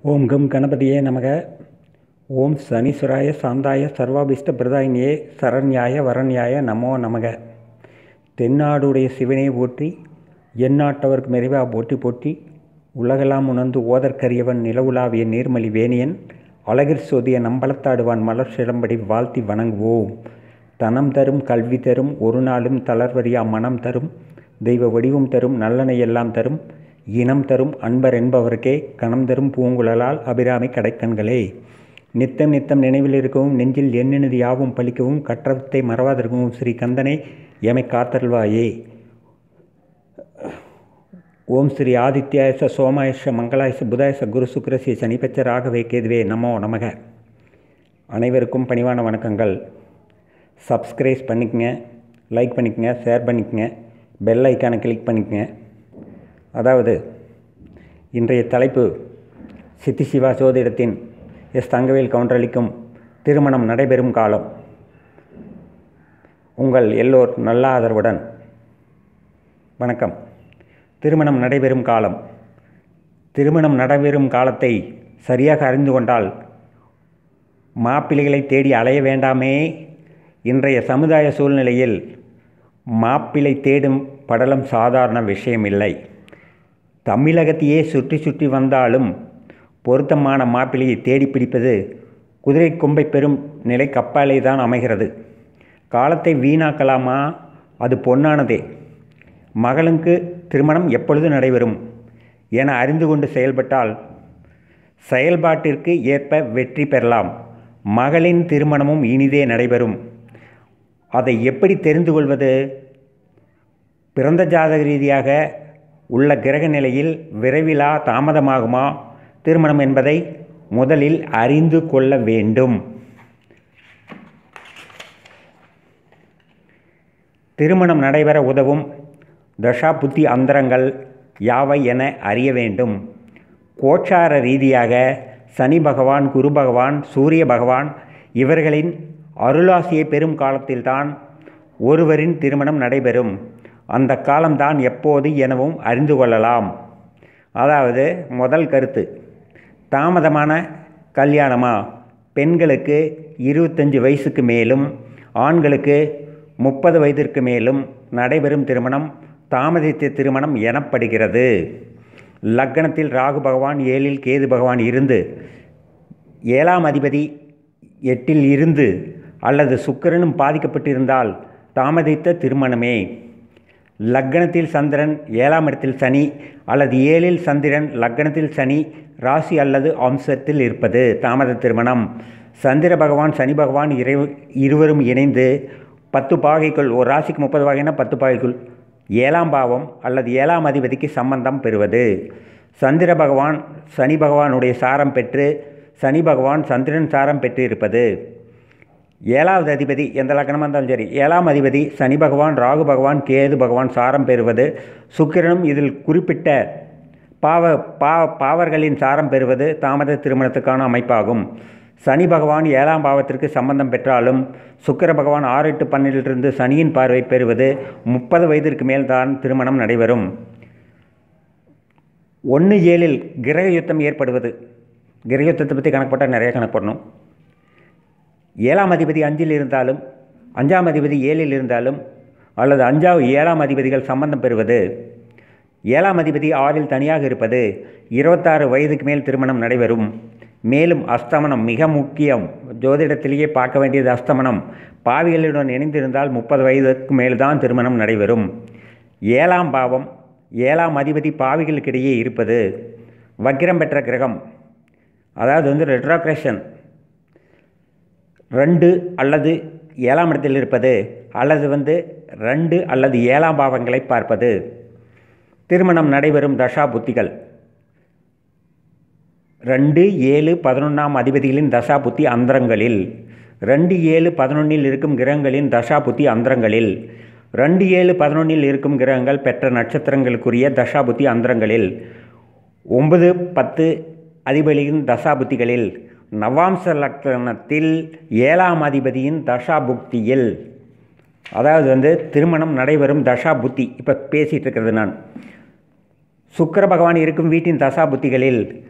ஓம் come கணபதியே நமக ஓம் சனீஸ்வராய சாந்தாய சர்வாபிஷ்ட பிரதாயினியே சரண்யாய வரண்யாய நமோ நமக தென்னாடுடைய சிவனே போற்றி எந்நாட்டவர்க்கு மெரிவா போற்றி போற்றி உலகெல்லாம் உணர்ந்து ஓதற்கரியவன் நிலவுலாவிய நீர்மலி வேணியன் அழகிற் சோதிய நம்பலத்தாடுவான் மலர் சிலம்படி வாழ்த்தி வணங்குவோம் தனம் தரும் கல்வி தரும் ஒரு நாளும் தளர்வறியா மனம் தரும் தெய்வ வடிவம் தரும் நல்லனை எல்லாம் தரும் இனம் தரும் அன்பர் என்பவருக்கே கணம் தரும் பூங்குழலால் அபிராமி கடைக்கண்களே நித்தம் நித்தம் நினைவில் இருக்கவும் நெஞ்சில் எண்ணினது யாவும் பலிக்கவும் கற்றவத்தை மறவாதிருக்கவும் ஸ்ரீ கந்தனை எமை காத்தருள்வாயே ஓம் ஸ்ரீ ஆதித்யாயச சோமாயச மங்களாயச புதாயச குரு சுக்ரசி சனிபச்ச ராகவே கேதுவே நமோ நமக அனைவருக்கும் பணிவான வணக்கங்கள் சப்ஸ்கிரைப் பண்ணிக்கங்க லைக் பண்ணிக்கங்க ஷேர் பண்ணிக்கங்க பெல் ஐக்கானை கிளிக் பண்ணிக்கங்க அதாவது இன்றைய தலைப்பு சித்தி சிவா ஜோதிடத்தின் எஸ் தங்கவேல் கவுண்டரளிக்கும் திருமணம் நடைபெறும் காலம் உங்கள் எல்லோர் நல்ல ஆதரவுடன் வணக்கம் திருமணம் நடைபெறும் காலம் திருமணம் நடைபெறும் காலத்தை சரியாக அறிந்து கொண்டால் மாப்பிள்ளைகளை தேடி அலைய வேண்டாமே இன்றைய சமுதாய சூழ்நிலையில் மாப்பிள்ளை தேடும் படலம் சாதாரண விஷயமில்லை தமிழகத்தையே சுற்றி சுற்றி வந்தாலும் பொருத்தமான மாப்பிள்ளையை தேடி பிடிப்பது குதிரை கொம்பை பெறும் நிலை கப்பாலே தான் அமைகிறது காலத்தை வீணாக்கலாமா அது பொன்னானதே மகளுக்கு திருமணம் எப்பொழுது நடைபெறும் என அறிந்து கொண்டு செயல்பட்டால் செயல்பாட்டிற்கு ஏற்ப வெற்றி பெறலாம் மகளின் திருமணமும் இனிதே நடைபெறும் அதை எப்படி தெரிந்து கொள்வது பிறந்த ஜாதக ரீதியாக உள்ள கிரக நிலையில் விரைவிலா தாமதமாகுமா திருமணம் என்பதை முதலில் அறிந்து கொள்ள வேண்டும் திருமணம் நடைபெற உதவும் தசா புத்தி அந்தரங்கள் யாவை என அறிய வேண்டும் கோச்சார ரீதியாக சனி பகவான் குரு பகவான் சூரிய பகவான் இவர்களின் அருளாசியை பெறும் காலத்தில்தான் ஒருவரின் திருமணம் நடைபெறும் அந்த காலம்தான் எப்போது எனவும் அறிந்து கொள்ளலாம் அதாவது முதல் கருத்து தாமதமான கல்யாணமா பெண்களுக்கு இருபத்தஞ்சி வயசுக்கு மேலும் ஆண்களுக்கு முப்பது வயதிற்கு மேலும் நடைபெறும் திருமணம் தாமதித்த திருமணம் எனப்படுகிறது லக்கணத்தில் ராகு பகவான் ஏழில் கேது பகவான் இருந்து ஏழாம் அதிபதி எட்டில் இருந்து அல்லது சுக்கிரனும் பாதிக்கப்பட்டிருந்தால் தாமதித்த திருமணமே லக்கணத்தில் சந்திரன் ஏழாம் இடத்தில் சனி அல்லது ஏழில் சந்திரன் லக்கணத்தில் சனி ராசி அல்லது அம்சத்தில் இருப்பது தாமத திருமணம் சந்திர பகவான் சனி பகவான் இறை இருவரும் இணைந்து பத்து பாகைக்குள் ஒரு ராசிக்கு முப்பது பாகைனா பத்து பாகைக்குள் ஏழாம் பாவம் அல்லது ஏழாம் அதிபதிக்கு சம்பந்தம் பெறுவது சந்திர பகவான் சனி பகவானுடைய சாரம் பெற்று சனி பகவான் சந்திரன் சாரம் பெற்று இருப்பது ஏழாவது அதிபதி எந்த லக்கணமாக இருந்தாலும் சரி ஏழாம் அதிபதி சனி பகவான் ராகு பகவான் கேது பகவான் சாரம் பெறுவது சுக்கிரனும் இதில் குறிப்பிட்ட பாவ பா பாவர்களின் சாரம் பெறுவது தாமத திருமணத்துக்கான அமைப்பாகும் சனி பகவான் ஏழாம் பாவத்திற்கு சம்பந்தம் பெற்றாலும் சுக்கிர பகவான் ஆறு எட்டு பன்னிலிருந்து சனியின் பார்வை பெறுவது முப்பது வயதிற்கு மேல்தான் திருமணம் நடைபெறும் ஒன்று ஏழில் கிரக யுத்தம் ஏற்படுவது கிரக யுத்தத்தை பற்றி கணக்கு போட்டால் நிறைய கணக்கு போடணும் ஏழாம் அதிபதி அஞ்சில் இருந்தாலும் அஞ்சாம் அதிபதி ஏழில் இருந்தாலும் அல்லது அஞ்சாவது ஏழாம் அதிபதிகள் சம்பந்தம் பெறுவது ஏழாம் அதிபதி ஆறில் தனியாக இருப்பது இருபத்தாறு வயதுக்கு மேல் திருமணம் நடைபெறும் மேலும் அஸ்தமனம் மிக முக்கியம் ஜோதிடத்திலேயே பார்க்க வேண்டியது அஸ்தமனம் பாவிகளுடன் இணைந்திருந்தால் முப்பது வயதுக்கு மேல்தான் திருமணம் நடைபெறும் ஏழாம் பாவம் ஏழாம் அதிபதி பாவிகளுக்கிடையே இருப்பது வக்கிரம் பெற்ற கிரகம் அதாவது வந்து ரெட்ராக்ரேஷன் ரெண்டு அல்லது ஏழாம் இடத்தில் இருப்பது அல்லது வந்து ரெண்டு அல்லது ஏழாம் பாவங்களை பார்ப்பது திருமணம் நடைபெறும் தசா புத்திகள் ரெண்டு ஏழு பதினொன்றாம் அதிபதிகளின் தசா புத்தி அந்தரங்களில் ரெண்டு ஏழு பதினொன்றில் இருக்கும் கிரகங்களின் தசா புத்தி அந்தரங்களில் ரெண்டு ஏழு பதினொன்றில் இருக்கும் கிரகங்கள் பெற்ற நட்சத்திரங்களுக்குரிய தசா புத்தி அந்தரங்களில் ஒன்பது பத்து அதிபதியின் தசா புத்திகளில் நவாம்ச லக்கணத்தில் ஏழாம் அதிபதியின் தசா புக்தியில் அதாவது வந்து திருமணம் நடைபெறும் தசா புத்தி இப்போ பேசிகிட்டு இருக்கிறது நான் சுக்கிர பகவான் இருக்கும் வீட்டின் தசா புத்திகளில்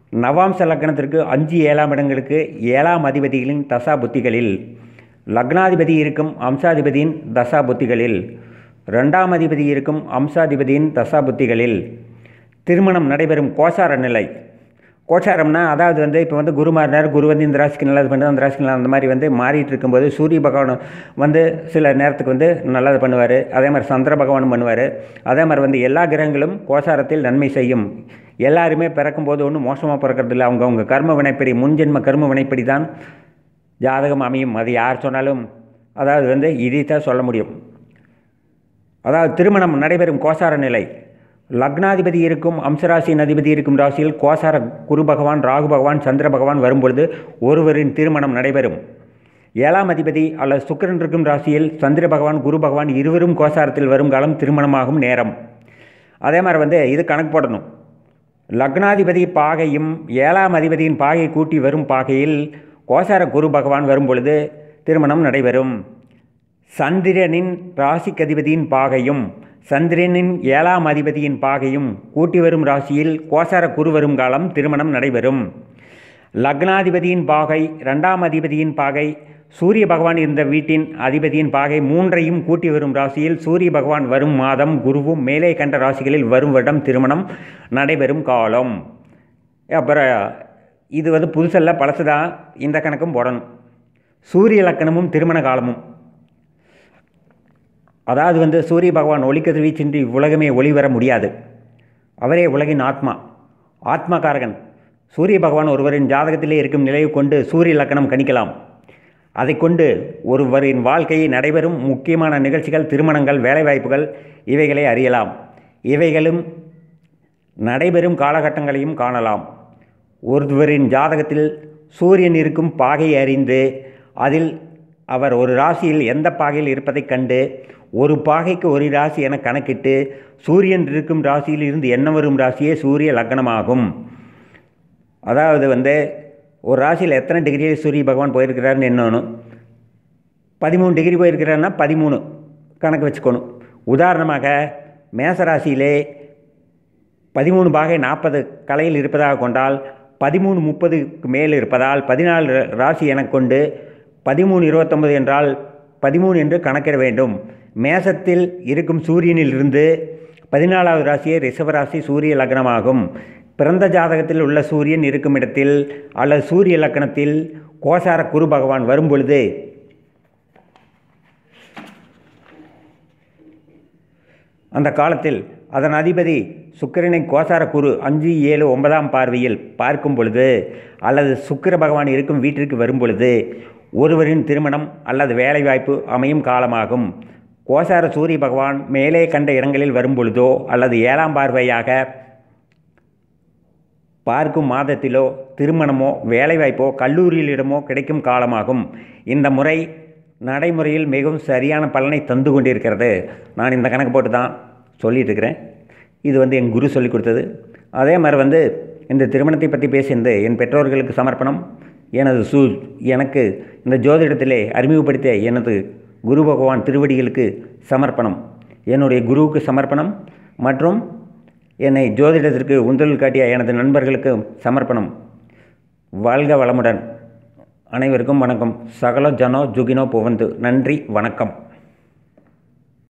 நவாம்ச லக்னத்திற்கு அஞ்சு ஏழாம் இடங்களுக்கு ஏழாம் அதிபதிகளின் தசா புத்திகளில் லக்னாதிபதி இருக்கும் அம்சாதிபதியின் தசா புத்திகளில் ரெண்டாம் அதிபதி இருக்கும் அம்சாதிபதியின் தசா புத்திகளில் திருமணம் நடைபெறும் கோசார நிலை கோச்சாரம்னா அதாவது வந்து இப்போ வந்து குரு மாறினார் குரு வந்து இந்த ராசிக்கு நல்லது பண்ணுறது அந்த ராசிக்கு நல்லது அந்த மாதிரி வந்து மாறிட்டு இருக்கும்போது சூரிய பகவான் வந்து சில நேரத்துக்கு வந்து நல்லது பண்ணுவார் அதே மாதிரி சந்திர பகவானும் பண்ணுவார் அதே மாதிரி வந்து எல்லா கிரகங்களும் கோசாரத்தில் நன்மை செய்யும் எல்லாருமே பிறக்கும்போது ஒன்றும் மோசமாக பிறக்கறதில்ல அவங்க அவங்க கர்ம வினைப்படி முன்ஜென்ம கர்ம வினைப்படி தான் ஜாதகம் அமையும் அது யார் சொன்னாலும் அதாவது வந்து இதைத்தான் சொல்ல முடியும் அதாவது திருமணம் நடைபெறும் கோசார நிலை லக்னாதிபதி இருக்கும் அம்சராசியின் அதிபதி இருக்கும் ராசியில் கோசார குரு பகவான் ராகு பகவான் சந்திர பகவான் வரும்பொழுது ஒருவரின் திருமணம் நடைபெறும் ஏழாம் அதிபதி அல்லது சுக்கிரன் இருக்கும் ராசியில் சந்திர பகவான் குரு பகவான் இருவரும் கோசாரத்தில் வரும் காலம் திருமணமாகும் நேரம் அதே மாதிரி வந்து இது கணக்கு போடணும் லக்னாதிபதி பாகையும் ஏழாம் அதிபதியின் பாகை கூட்டி வரும் பாகையில் கோசார குரு பகவான் வரும் பொழுது திருமணம் நடைபெறும் சந்திரனின் ராசிக்கதிபதியின் பாகையும் சந்திரனின் ஏழாம் அதிபதியின் பாகையும் கூட்டி வரும் ராசியில் கோசார குரு வரும் காலம் திருமணம் நடைபெறும் லக்னாதிபதியின் பாகை ரெண்டாம் அதிபதியின் பாகை சூரிய பகவான் இருந்த வீட்டின் அதிபதியின் பாகை மூன்றையும் கூட்டி வரும் ராசியில் சூரிய பகவான் வரும் மாதம் குருவும் மேலே கண்ட ராசிகளில் வரும் வருடம் திருமணம் நடைபெறும் காலம் அப்புறம் இது வந்து புதுசல்ல பழசு தான் இந்த கணக்கும் போடணும் சூரிய லக்கணமும் திருமண காலமும் அதாவது வந்து சூரிய பகவான் ஒளிக்கதிர் வீச்சின்றி உலகமே ஒளி வர முடியாது அவரே உலகின் ஆத்மா ஆத்மாகாரகன் சூரிய பகவான் ஒருவரின் ஜாதகத்திலே இருக்கும் நிலையை கொண்டு சூரிய லக்கணம் கணிக்கலாம் அதை கொண்டு ஒருவரின் வாழ்க்கையை நடைபெறும் முக்கியமான நிகழ்ச்சிகள் திருமணங்கள் வேலைவாய்ப்புகள் இவைகளை அறியலாம் இவைகளும் நடைபெறும் காலகட்டங்களையும் காணலாம் ஒருவரின் ஜாதகத்தில் சூரியன் இருக்கும் பாகையை அறிந்து அதில் அவர் ஒரு ராசியில் எந்த பாகையில் இருப்பதைக் கண்டு ஒரு பாகைக்கு ஒரு ராசி என கணக்கிட்டு சூரியன் இருக்கும் ராசியில் இருந்து என்ன வரும் ராசியே சூரிய லக்னமாகும் அதாவது வந்து ஒரு ராசியில் எத்தனை டிகிரியில் சூரிய பகவான் போயிருக்கிறாருன்னு என்னணும் பதிமூணு டிகிரி போயிருக்கிறாருன்னா பதிமூணு கணக்கு வச்சுக்கணும் உதாரணமாக மேசராசியிலே பதிமூணு பாகை நாற்பது கலையில் இருப்பதாக கொண்டால் பதிமூணு முப்பதுக்கு மேல் இருப்பதால் பதினாலு ராசி எனக் கொண்டு பதிமூணு இருபத்தொன்பது என்றால் பதிமூணு என்று கணக்கிட வேண்டும் மேசத்தில் இருக்கும் சூரியனிலிருந்து பதினாலாவது ராசியே ரிஷபராசி சூரிய லக்னமாகும் பிறந்த ஜாதகத்தில் உள்ள சூரியன் இருக்கும் இடத்தில் அல்லது சூரிய லக்கணத்தில் கோசார குரு பகவான் வரும் பொழுது அந்த காலத்தில் அதன் அதிபதி சுக்கிரனை கோசார குரு அஞ்சு ஏழு ஒன்பதாம் பார்வையில் பார்க்கும் பொழுது அல்லது சுக்கிர பகவான் இருக்கும் வீட்டிற்கு வரும் பொழுது ஒருவரின் திருமணம் அல்லது வேலைவாய்ப்பு அமையும் காலமாகும் கோசார சூரிய பகவான் மேலே கண்ட இடங்களில் வரும் பொழுதோ அல்லது ஏழாம் பார்வையாக பார்க்கும் மாதத்திலோ திருமணமோ வேலைவாய்ப்போ கல்லூரியிலிடமோ கிடைக்கும் காலமாகும் இந்த முறை நடைமுறையில் மிகவும் சரியான பலனை தந்து கொண்டிருக்கிறது நான் இந்த கணக்கு போட்டு தான் சொல்லிட்டு இருக்கிறேன் இது வந்து என் குரு சொல்லி கொடுத்தது அதே மாதிரி வந்து இந்த திருமணத்தை பற்றி பேசியிருந்து என் பெற்றோர்களுக்கு சமர்ப்பணம் எனது சூ எனக்கு இந்த ஜோதிடத்திலே அறிமுகப்படுத்திய எனது குரு பகவான் திருவடிகளுக்கு சமர்ப்பணம் என்னுடைய குருவுக்கு சமர்ப்பணம் மற்றும் என்னை ஜோதிடத்திற்கு உந்தல் காட்டிய எனது நண்பர்களுக்கு சமர்ப்பணம் வாழ்க வளமுடன் அனைவருக்கும் வணக்கம் சகல ஜனோ ஜுகினோ புவந்து நன்றி வணக்கம்